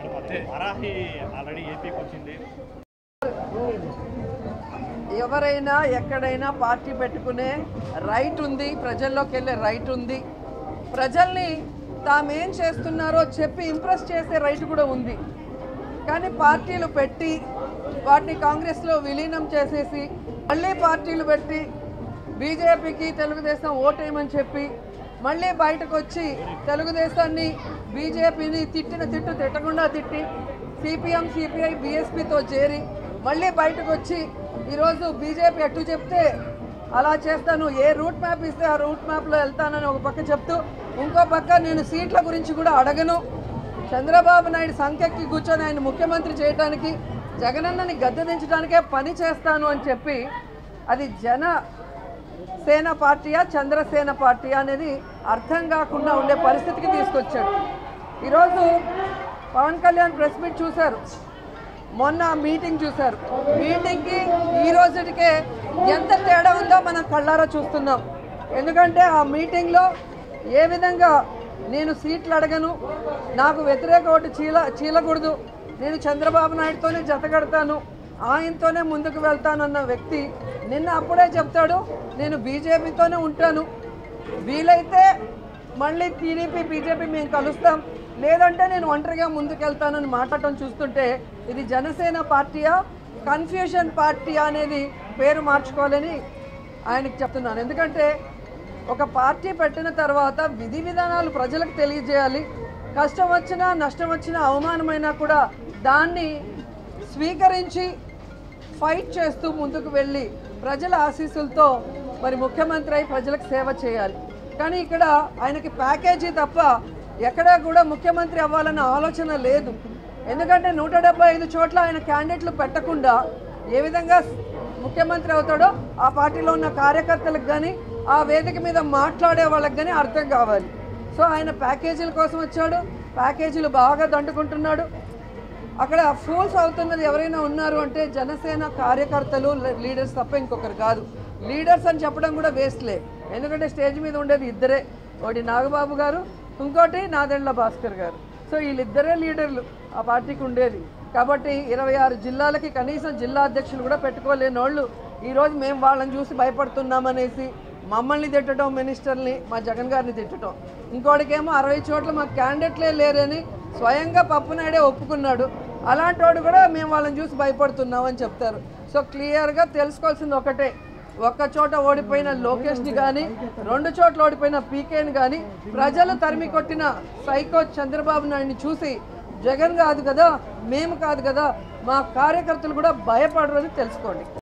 అంటే వరాహి ఆల్రెడీ ఏపీకి వచ్చింది ఎవరైనా ఎక్కడైనా పార్టీ పెట్టుకునే రైట్ ఉంది ప్రజల్లోకి వెళ్ళే రైట్ ఉంది ప్రజల్ని తామేం చేస్తున్నారో చెప్పి ఇంప్రెస్ చేసే రైట్ కూడా ఉంది కానీ పార్టీలు పెట్టి వాటిని కాంగ్రెస్లో విలీనం చేసేసి మళ్ళీ పార్టీలు పెట్టి బీజేపీకి తెలుగుదేశం ఓటేయమని చెప్పి మళ్ళీ బయటకు వచ్చి తెలుగుదేశాన్ని బీజేపీని తిట్టిన తిట్టు తిట్టకుండా తిట్టి సిపిఎం సిపిఐ బీఎస్పీతో చేరి మళ్ళీ బయటకు వచ్చి ఈరోజు బీజేపీ ఎటు చెప్తే అలా చేస్తాను ఏ రూట్ మ్యాప్ ఇస్తే ఆ రూట్ మ్యాప్లో వెళ్తానని ఒక పక్క చెప్తూ ఇంకో పక్క నేను సీట్ల గురించి కూడా అడగను చంద్రబాబు నాయుడు సంఖ్యకి కూర్చొని ఆయన ముఖ్యమంత్రి చేయడానికి జగనన్నని గద్దె దించడానికే పని చేస్తాను అని చెప్పి అది జన సేన పార్టీయా చంద్రసేన పార్టీయా అనేది అర్థం కాకుండా ఉండే పరిస్థితికి తీసుకొచ్చాడు ఈరోజు పవన్ కళ్యాణ్ ప్రెస్ మీట్ చూశారు మొన్న మీటింగ్ చూశారు మీటింగ్కి ఈ రోజుటికే ఎంత తేడా ఉందో మనం కళ్ళారా చూస్తున్నాం ఎందుకంటే ఆ మీటింగ్లో ఏ విధంగా నేను సీట్లు అడగను నాకు వ్యతిరేక ఓటు చీల చీలకూడదు నేను చంద్రబాబు నాయుడుతోనే జతగడతాను ఆయనతోనే ముందుకు వెళ్తానన్న వ్యక్తి నిన్న అప్పుడే చెప్తాడు నేను బీజేపీతోనే ఉంటాను వీలైతే మళ్ళీ టీడీపీ బీజేపీ మేము కలుస్తాం లేదంటే నేను ఒంటరిగా ముందుకెళ్తానని మాట్లాడటం చూస్తుంటే ఇది జనసేన పార్టీయా కన్ఫ్యూషన్ పార్టీ అనేది పేరు మార్చుకోవాలని ఆయనకి చెప్తున్నాను ఎందుకంటే ఒక పార్టీ పెట్టిన తర్వాత విధి విధానాలు ప్రజలకు తెలియజేయాలి కష్టం వచ్చినా నష్టం వచ్చినా అవమానమైనా కూడా దాన్ని స్వీకరించి ఫైట్ చేస్తూ ముందుకు వెళ్ళి ప్రజల ఆశీస్సులతో మరి ముఖ్యమంత్రి అయి ప్రజలకు సేవ చేయాలి కానీ ఇక్కడ ఆయనకి ప్యాకేజీ తప్ప ఎక్కడా కూడా ముఖ్యమంత్రి అవ్వాలన్న ఆలోచన లేదు ఎందుకంటే నూట డెబ్బై ఐదు చోట్ల ఆయన క్యాండిడేట్లు పెట్టకుండా ఏ విధంగా ముఖ్యమంత్రి అవుతాడో ఆ పార్టీలో ఉన్న కార్యకర్తలకు కానీ ఆ వేదిక మీద మాట్లాడే వాళ్ళకి కానీ అర్థం కావాలి సో ఆయన ప్యాకేజీల కోసం వచ్చాడు ప్యాకేజీలు బాగా దండుకుంటున్నాడు అక్కడ ఫూల్స్ అవుతున్నది ఎవరైనా ఉన్నారు అంటే జనసేన కార్యకర్తలు లీడర్స్ తప్ప ఇంకొకరు కాదు లీడర్స్ అని చెప్పడం కూడా వేస్ట్లే ఎందుకంటే స్టేజ్ మీద ఉండేది ఇద్దరే ఒకటి నాగబాబు గారు ఇంకోటి నాదెండ్ల భాస్కర్ గారు సో వీళ్ళిద్దరే లీడర్లు ఆ పార్టీకి ఉండేది కాబట్టి ఇరవై ఆరు జిల్లాలకి కనీసం జిల్లా అధ్యక్షులు కూడా పెట్టుకోలేని వాళ్ళు ఈరోజు మేము వాళ్ళని చూసి భయపడుతున్నామనేసి మమ్మల్ని తిట్టడం మినిస్టర్ని మా జగన్ గారిని తిట్టడం ఇంకోటికేమో అరవై చోట్ల మాకు క్యాండిడేట్లే లేరని స్వయంగా పప్పునాయుడే ఒప్పుకున్నాడు అలాంటి వాడు కూడా మేము వాళ్ళని చూసి భయపడుతున్నామని చెప్తారు సో క్లియర్గా తెలుసుకోవాల్సింది ఒకటే ఒక్క చోట ఓడిపోయిన లోకేష్ని కానీ రెండు చోట్ల ఓడిపోయిన పీకేని కానీ ప్రజలు తరిమి కొట్టిన సైకో చంద్రబాబు నాయుడిని చూసి జగన్ కాదు కదా మేము కాదు కదా మా కార్యకర్తలు కూడా భయపడరు అని తెలుసుకోండి